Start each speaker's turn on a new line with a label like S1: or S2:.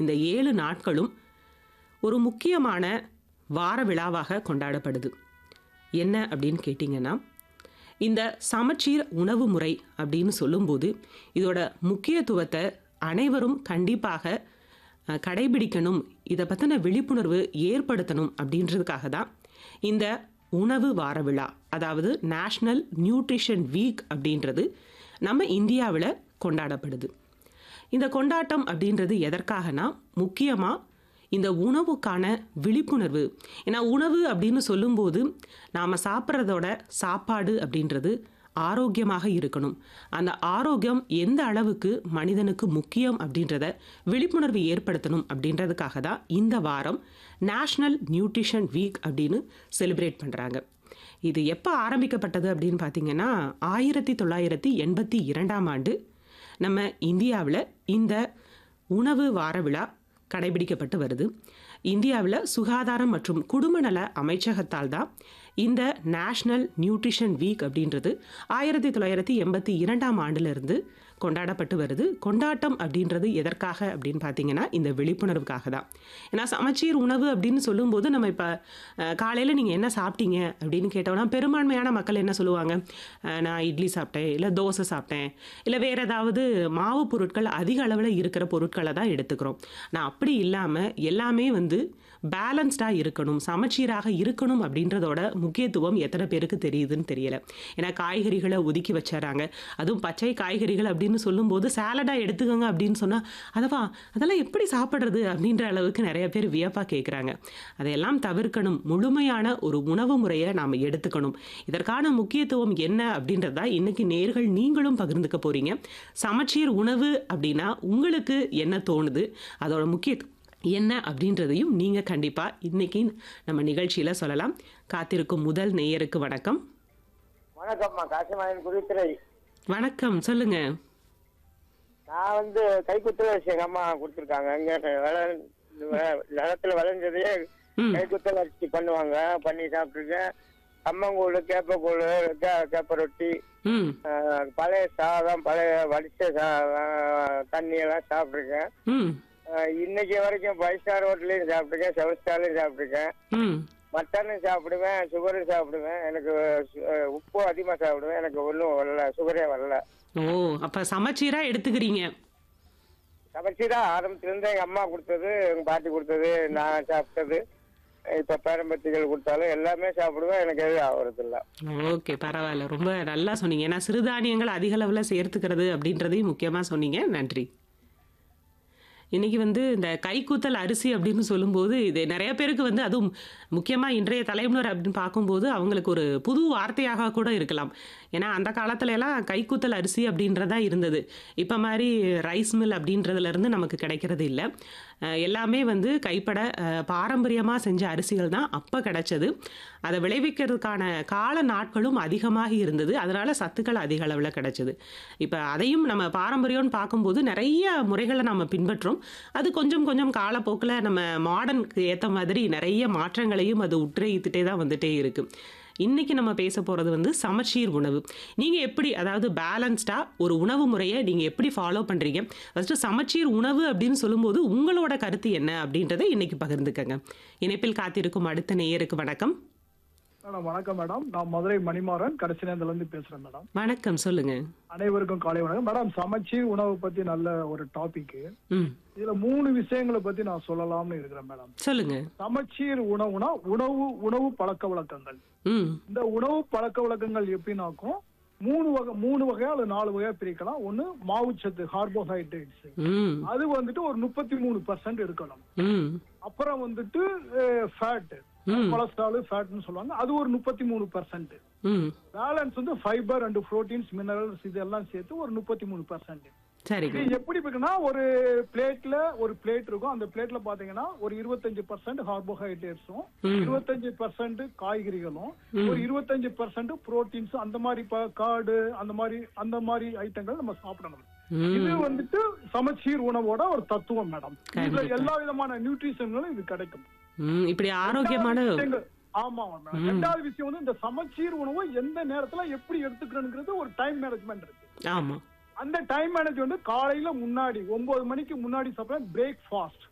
S1: இந்த ஏழு நாட்களும் ஒரு முக்கியமான வார விழாவாக கொண்டாடப்படுது என்ன அப்படின்னு கேட்டிங்கன்னா இந்த சமச்சீர் உணவு முறை அப்படின்னு சொல்லும்போது இதோட முக்கியத்துவத்தை அனைவரும் கண்டிப்பாக அஹ், கடைபிடிக்கணும் இதை பற்றின விழிப்புணர்வு ஏற்படுத்தணும் அப்படின்றதுக்காக தான் இந்த உணவு வார விழா அதாவது நேஷ்னல் நியூட்ரிஷன் வீக் அப்படின்றது நம்ம இந்தியாவில் கொண்டாடப்படுது இந்த கொண்டாட்டம் அப்படின்றது எதற்காகனா முக்கியமாக இந்த உணவுக்கான விழிப்புணர்வு ஏன்னா உணவு அப்படின்னு சொல்லும்போது நாம் சாப்பிட்றதோட சாப்பாடு அப்படின்றது ஆரோக்கியமாக இருக்கணும் அந்த ஆரோக்கியம் எந்த அளவுக்கு மனிதனுக்கு முக்கியம் அப்படின்றத விழிப்புணர்வு ஏற்படுத்தணும் அப்படின்றதுக்காக தான் இந்த வாரம் நேஷ்னல் நியூட்ரிஷன் வீக் அப்படின்னு செலிப்ரேட் பண்ணுறாங்க இது எப்போ ஆரம்பிக்கப்பட்டது அப்படின்னு பார்த்தீங்கன்னா ஆயிரத்தி தொள்ளாயிரத்தி எண்பத்தி இரண்டாம் ஆண்டு நம்ம இந்தியாவில் இந்த உணவு வார விழா கடைபிடிக்கப்பட்டு வருது இந்தியாவில் சுகாதாரம் மற்றும் குடும்ப நல அமைச்சகத்தால் தான் இந்த நேஷ்னல் நியூட்ரிஷன் வீக் அப்படின்றது ஆயிரத்தி தொள்ளாயிரத்தி எண்பத்தி இரண்டாம் ஆண்டிலிருந்து கொண்டாடப்பட்டு வருது கொண்டாட்டம் அப்படின்றது எதற்காக அப்படின்னு பார்த்தீங்கன்னா இந்த விழிப்புணர்வுக்காக தான் ஏன்னா சமச்சீர் உணவு அப்படின்னு சொல்லும்போது நம்ம இப்போ காலையில் நீங்கள் என்ன சாப்பிட்டீங்க அப்படின்னு கேட்டோம்னா பெரும்பான்மையான மக்கள் என்ன சொல்லுவாங்க அஹ், நான் இட்லி சாப்பிட்டேன் இல்லை தோசை சாப்பிட்டேன் இல்லை வேறு ஏதாவது மாவு பொருட்கள் அதிக அளவில் இருக்கிற பொருட்களை தான் எடுத்துக்கிறோம் நான் அப்படி இல்லாமல் எல்லாமே வந்து பேலன்ஸ்டாக இருக்கணும் சமச்சீராக இருக்கணும் அப்படின்றதோட முக்கியத்துவம் எத்தனை பேருக்கு தெரியுதுன்னு தெரியல ஏன்னா காய்கறிகளை ஒதுக்கி வச்சிடறாங்க அதுவும் பச்சை காய்கறிகள் அப்படின்னு சொல்லும்போது சாலடாக எடுத்துக்கோங்க அப்படின்னு சொன்னால் அதவா அதெல்லாம் எப்படி சாப்பிட்றது அப்படின்ற அளவுக்கு நிறைய பேர் வியப்பாக கேட்குறாங்க அதையெல்லாம் தவிர்க்கணும் முழுமையான ஒரு உணவு முறையை நாம் எடுத்துக்கணும் இதற்கான முக்கியத்துவம் என்ன அப்படின்றதா இன்னைக்கு நேர்கள் நீங்களும் பகிர்ந்துக்க போறீங்க சமச்சீர் உணவு அப்படின்னா உங்களுக்கு என்ன தோணுது அதோட முக்கியத்துவம் என்ன அப்படின்றதையும் நீங்கள் கண்டிப்பாக இன்னைக்கு நம்ம நிகழ்ச்சியில் சொல்லலாம் காத்திருக்கும் முதல் நேயருக்கு வணக்கம்
S2: வணக்கம்மா காசிமாயன் குருத்துறை
S1: வணக்கம் சொல்லுங்க
S2: நான் வந்து கைக்குத்தல் அரிசி எங்க அம்மா கொடுத்துருக்காங்க இங்க விளை வி- நிலத்துல விளைஞ்சதையே
S1: ம்
S2: கைக்குத்தல் அரிசி பண்ணுவாங்க பண்ணி சாப்பிட்டுருக்கேன் கம்மங்கூழ் கேப்பக்கூழ் கே- கேப்ப ரொட்டி
S1: ம்
S2: ஆஹ், பழைய சாதம் பழைய வடிச்ச சாதம் தண்ணி எல்லாம் சாப்பிட்ருக்கேன்
S1: ம்
S2: இன்னைக்கு வரைக்கும் ஃபைவ் ஸ்டார் ஹோட்டலையும் சாப்பிட்ருக்கேன் செவன் ஸ்டார்லையும் சாப்பிட்ருக்கேன்
S1: ம்
S2: மட்டனும் சாப்பிடுவேன் சுகரும் சாப்பிடுவேன் எனக்கு சு- அஹ், உப்பும் அதிகமாக சாப்பிடுவேன் எனக்கு ஒன்றும் வரல சுகரே வரல
S1: ஓ அப்போ சமச்சீராக எடுத்துக்கிறீங்க
S2: சமைச்சுதா ஆரம்பத்திலிருந்து எங்க அம்மா கொடுத்தது எங்க பாட்டி கொடுத்தது நான் சாப்பிட்டது இப்ப பேரம்பத்திகள் கொடுத்தாலும் எல்லாமே சாப்பிடுவேன் எனக்கு எதுவும் ஆகுறது இல்ல
S1: ஓகே பரவாயில்ல ரொம்ப நல்லா சொன்னீங்க ஏன்னா சிறுதானியங்கள் அதிக அளவில் சேர்த்துக்கிறது அப்படின்றதையும் முக்கியமாக சொன்னீங்க நன்றி இன்னைக்கு வந்து இந்த கைக்கூத்தல் அரிசி அப்படின்னு சொல்லும்போது இது நிறைய பேருக்கு வந்து அதுவும் முக்கியமாக இன்றைய தலைமுறை அப்படின்னு பார்க்கும்போது அவங்களுக்கு ஒரு புது வார்த்தையாக கூட இருக்கலாம் ஏன்னா அந்த காலத்துல எல்லாம் கைக்கூத்தல் அரிசி அப்படின்றதா இருந்தது இப்போ மாதிரி ரைஸ் மில் அப்படின்றதுலேருந்து நமக்கு கிடைக்கிறது இல்லை அஹ் எல்லாமே வந்து கைப்பட பாரம்பரியமாக செஞ்ச அரிசிகள் தான் அப்போ கிடைச்சது அதை விளைவிக்கிறதுக்கான கால நாட்களும் அதிகமாக இருந்தது அதனால் சத்துக்கள் அதிக அளவில் கிடைச்சது இப்போ அதையும் நம்ம பாரம்பரியம்னு பார்க்கும்போது நிறைய முறைகளை நம்ம பின்பற்றோம் அது கொஞ்சம் கொஞ்சம் காலப்போக்கில் நம்ம மாடர்னுக்கு ஏற்ற மாதிரி நிறைய மாற்றங்களையும் அது உற்றயித்துட்டே தான் வந்துட்டே இருக்குது இன்னைக்கு நம்ம பேச போகிறது வந்து சமச்சீர் உணவு நீங்கள் எப்படி அதாவது பேலன்ஸ்டாக ஒரு உணவு முறையை நீங்கள் எப்படி ஃபாலோ பண்ணுறீங்க ஃபஸ்ட்டு சமச்சீர் உணவு அப்படின்னு சொல்லும்போது உங்களோட கருத்து என்ன அப்படின்றத இன்னைக்கு பகிர்ந்துக்கங்க இணைப்பில் காத்திருக்கும் அடுத்த நேயருக்கு வணக்கம்
S3: மேடம் வணக்கம் மேடம் நான் மதுரை மணிமாறன் கடைசி நேரத்துல இருந்து பேசுறேன் மேடம்
S1: வணக்கம் சொல்லுங்க
S3: அனைவருக்கும் காலை வணக்கம் மேடம் சமச்சீர் உணவு பத்தி நல்ல ஒரு டாபிக்
S1: ம்
S3: இதுல மூணு விஷயங்களை பத்தி நான் சொல்லலாம்னு இருக்கிறேன் மேடம்
S1: சொல்லுங்க
S3: சமச்சீர் உணவுனா உணவு உணவு பழக்க வழக்கங்கள்
S1: ம்
S3: இந்த உணவு பழக்க வழக்கங்கள் எப்படின்னாக்கும் மூணு வகை மூணு வகையா அல்லது நாலு வகையா பிரிக்கலாம் ஒண்ணு மாவுச்சத்து கார்போஹைட்ரேட்ஸ்
S1: ம்
S3: அது வந்துட்டு ஒரு முப்பத்தி மூணு பர்சன்ட் இருக்கணும்
S1: ம்
S3: அப்புறம் வந்துட்டு ஃபேட்
S1: ம்.
S3: கொலஸ்ட்ரால் ஃபேட்னு சொல்லுவாங்க அது ஒரு முப்பத்தி மூணு பர்சன்ட்
S1: ம்
S3: பேலன்ஸ் வந்து ஃபைபர் அண்ட் புரோட்டீன்ஸ் மினரல்ஸ் இதெல்லாம் சேர்த்து ஒரு முப்பத்தி மூணு பர்சன்ட்
S1: சரிங்க
S3: இது எப்படி இருக்குன்னா ஒரு பிளேட்ல ஒரு பிளேட் இருக்கும் அந்த பிளேட்ல பாத்தீங்கன்னா ஒரு இருபத்தஞ்சு பர்சன்ட் கார்போஹைட்ரேட்ஸும்
S1: ம்.
S3: இருபத்தஞ்சு பர்சன்ட் காய்கறிகளும் ஒரு இருபத்தஞ்சு பர்சன்ட் புரோட்டீன்ஸ் அந்த மாதிரி ப- காடு அந்த மாதிரி அந்த மாதிரி ஐட்டங்கள் நம்ம சாப்பிடணும் இது
S1: ம்
S3: வந்துட்டு சமச்சீர் உணவோட ஒரு தத்துவம் மேடம் இதுல
S1: கண்டிப்பா.
S3: எல்லா விதமான நியூட்ரிஷன்களும் இது கிடைக்கும்
S1: ம் இப்படி ஆரோக்கியமான
S3: ரெண்டாவது விஷயங்கள்- ஆமா மேடம் ரெண்டாவது விஷயம் வந்து இந்த சமச்சீர் உணவு எந்த நேரத்துல எப்படி எடுத்துக்கணுங்கிறது ஒரு டைம் மேனேஜ்மெண்ட் இருக்கு
S1: ஆமாம்
S3: அந்த டைம் மேனேஜ் வந்து காலையில முன்னாடி ஒன்பது மணிக்கு முன்னாடி சாப்பிட பிரேக்ஃபாஸ்ட்